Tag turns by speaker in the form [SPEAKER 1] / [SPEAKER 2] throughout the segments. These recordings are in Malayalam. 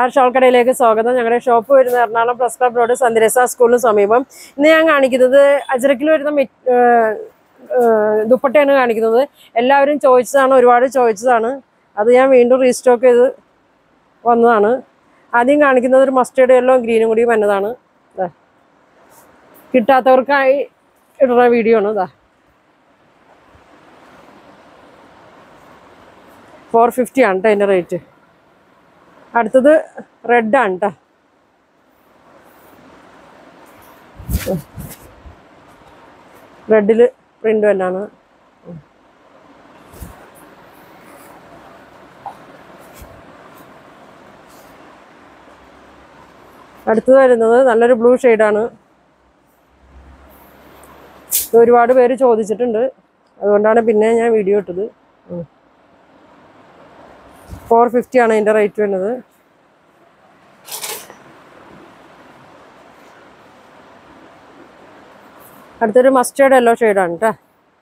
[SPEAKER 1] ആ ഷോൾ കടയിലേക്ക് സ്വാഗതം ഞങ്ങളുടെ ഷോപ്പ് വരുന്ന എറണാകുളം പ്രസ് ക്ലബ് റോഡ് സന്ദരസ സ്കൂളിന് സമീപം ഇന്ന് ഞാൻ കാണിക്കുന്നത് അജരക്കിൽ വരുന്ന മെ- ഏഹ് ഏഹ് ദുപ്പട്ടയാണ് കാണിക്കുന്നത് എല്ലാവരും ചോദിച്ചതാണ് ഒരുപാട് ചോദിച്ചതാണ് അത് ഞാൻ വീണ്ടും റീസ്റ്റോക്ക് ചെയ്ത് വന്നതാണ് ആദ്യം കാണിക്കുന്നത് ഒരു മസ്റ്റേർഡ് യെല്ലോ ഗ്രീനും കൂടി വന്നതാണ് ദാ. കിട്ടാത്തവർക്കായി ഇടുന്ന വീഡിയോ ആണ് ഇതാ ഫോർ ഫിഫ്റ്റി ആണ് കേട്ടോ അതിൻ്റെ റേറ്റ് അടുത്തത് റെഡ് ആണ് കേട്ടോ റെഡിൽ പ്രിന്റ് തന്നെയാണ് അടുത്തത് വരുന്നത് നല്ലൊരു ബ്ലൂ ഷെയ്ഡാണ് ഇത് ഒരുപാട് പേര് ചോദിച്ചിട്ടുണ്ട് അതുകൊണ്ടാണ് പിന്നെ ഞാൻ വീഡിയോ ഇട്ടത് ഫോർ ഫിഫ്റ്റി ആണ് ഇതിൻ്റെ റേറ്റ് വരുന്നത് അടുത്തൊരു മസ്റ്റേർഡ് യെല്ലോ ഷെയ്ഡാണ് കേട്ടോ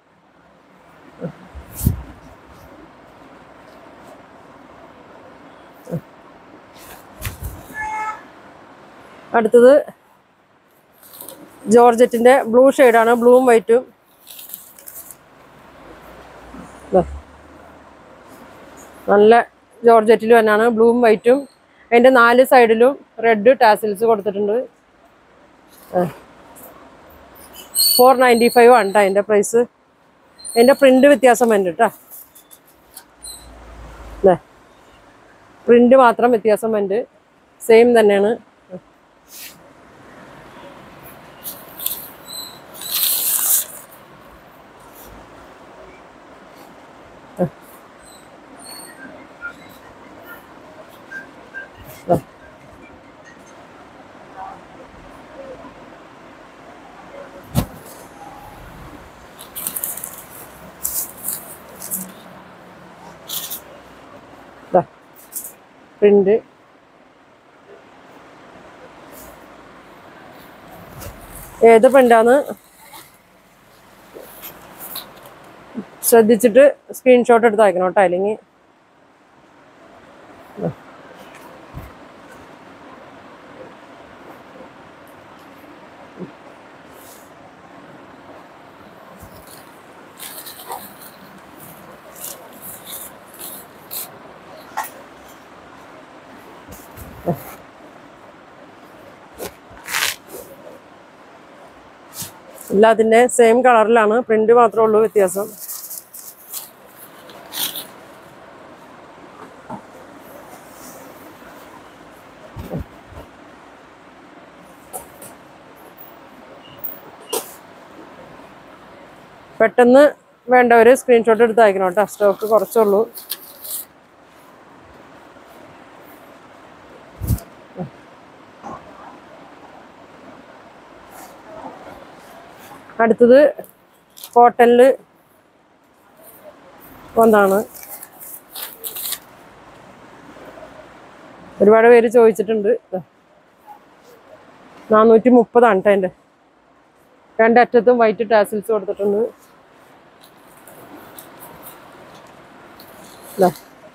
[SPEAKER 1] അടുത്തത് ജോർജറ്റിൻ്റെ ബ്ലൂ ഷെയ്ഡാണ് ബ്ലൂവും വൈറ്റും നല്ല ജോർജറ്റിൽ തന്നെയാണ് ബ്ലൂവും വൈറ്റും അതിൻ്റെ നാല് സൈഡിലും റെഡ് ടാസിൽസ് കൊടുത്തിട്ടുണ്ട് ഫോർ നയൻറ്റി ഫൈവ് ആണ് കേട്ടോ അതിൻ്റെ പ്രൈസ് അതിൻ്റെ പ്രിൻ്റ് വ്യത്യാസം വരുന്നുണ്ട് കേട്ടോ അല്ലേ പ്രിൻ്റ് മാത്രം വ്യത്യാസം വരുന്നുണ്ട് സെയിം തന്നെയാണ് പ്രിന്റ് ഏത് പ്രിന്റാന്ന് ശ്രദ്ധിച്ചിട്ട് സ്ക്രീൻഷോട്ട് എടുത്ത് അയക്കണം കേട്ടോ അല്ലെങ്കിൽ എല്ലാത്തിൻ്റെ സെയിം കളറിലാണ് പ്രിന്റ് മാത്രമേ ഉള്ളൂ വ്യത്യാസം പെട്ടെന്ന് വേണ്ടവർ സ്ക്രീൻഷോട്ട് എടുത്ത് അയക്കണം കേട്ടോ സ്റ്റോക്ക് കുറച്ചുള്ളൂ അടുത്തത് കോട്ടണിൽ ഒന്നാണ് ഒരുപാട് പേര് ചോദിച്ചിട്ടുണ്ട് ദാ. നാനൂറ്റി മുപ്പതാണ് കേട്ടോ അതിൻ്റെ രണ്ടറ്റത്തും വൈറ്റ് ടാസിൽസ് കൊടുത്തിട്ടുണ്ട് ദാ.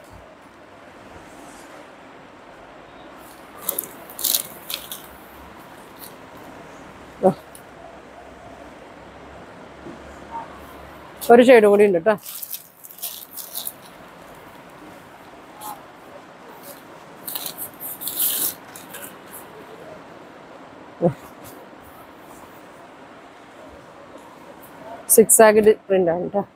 [SPEAKER 1] ദാ. ഒരു ഷെയ്ഡും കൂടി ഉണ്ട് കേട്ടോ സിക്സ് ആഗിഡ് പ്രിന്റ് ആണ് കേട്ടോ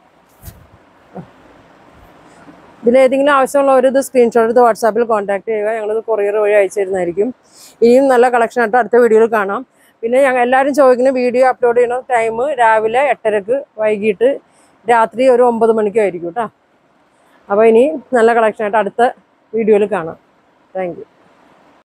[SPEAKER 1] ഇതിലേതെങ്കിലും ആവശ്യമുള്ളവർ ഇത് സ്ക്രീൻഷോട്ട് എടുത്ത് വാട്സാപ്പിൽ കോൺടാക്ട് ചെയ്യുക ഞങ്ങളിത് കൊറിയർ വഴി അയച്ചു തരുന്നതായിരിക്കും ഇനിയും നല്ല കളക്ഷൻ ആയിട്ട് അടുത്ത വീഡിയോയിൽ കാണാം പിന്നെ ഞങ്ങൾ എല്ലാവരും ചോദിക്കുന്ന വീഡിയോ അപ്ലോഡ് ചെയ്യുന്ന ടൈം രാവിലെ എട്ടരക്ക് വൈകിട്ട് രാത്രി ഒരു ഒമ്പത് മണിക്കും ആയിരിക്കും കേട്ടോ അപ്പോൾ ഇനി നല്ല കളക്ഷൻ ആയിട്ട് അടുത്ത വീഡിയോയിൽ കാണാം താങ്ക് യു